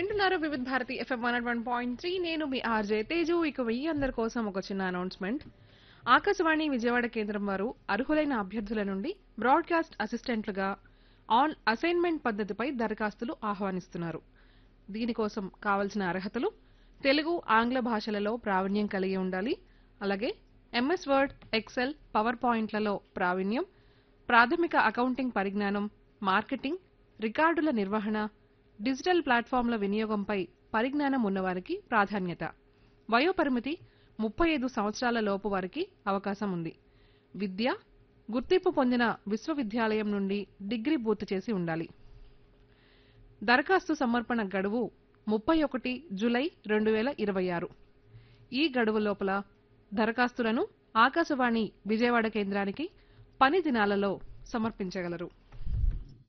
వింటున్నారు Vividh Bharati FM one one point three నేను మీ ఆర్జే తేజు ఇక వెయ్యి అందరి కోసం ఒక చిన్న అనౌన్స్మెంట్ ఆకాశవాణి విజయవాడ కేంద్రం వారు అర్హులైన అభ్యర్థుల నుండి బ్రాడ్కాస్ట్ అసిస్టెంట్లుగా ఆన్ అసైన్మెంట్ పద్ధతిపై దరఖాస్తులు ఆహ్వానిస్తున్నారు దీనికోసం కావలసిన అర్హతలు తెలుగు ఆంగ్ల భాషలలో ప్రావీణ్యం కలిగి ఉండాలి అలాగే ఎంఎస్ వర్డ్ ఎక్సెల్ పవర్ పాయింట్లలో ప్రావీణ్యం ప్రాథమిక అకౌంటింగ్ పరిజ్ఞానం మార్కెటింగ్ రికార్డుల నిర్వహణ డిజిటల్ ప్లాట్ఫామ్ల వినియోగంపై పరిజ్ఞానం ఉన్నవారికి ప్రాధాన్యత వయోపరిమితి ముప్పై ఐదు సంవత్సరాల లోపు వారికి అవకాశం ఉంది విద్య గుర్తింపు పొందిన విశ్వవిద్యాలయం నుండి డిగ్రీ పూర్తి చేసి ఉండాలి దరఖాస్తు సమర్పణ గడువు ముప్పై ఒకటి జులై రెండు వేల ఇరవై ఆరు ఈ గడువు లోపల దరఖాస్తులను ఆకాశవాణి విజయవాడ కేంద్రానికి పని దినాలలో సమర్పించగలరు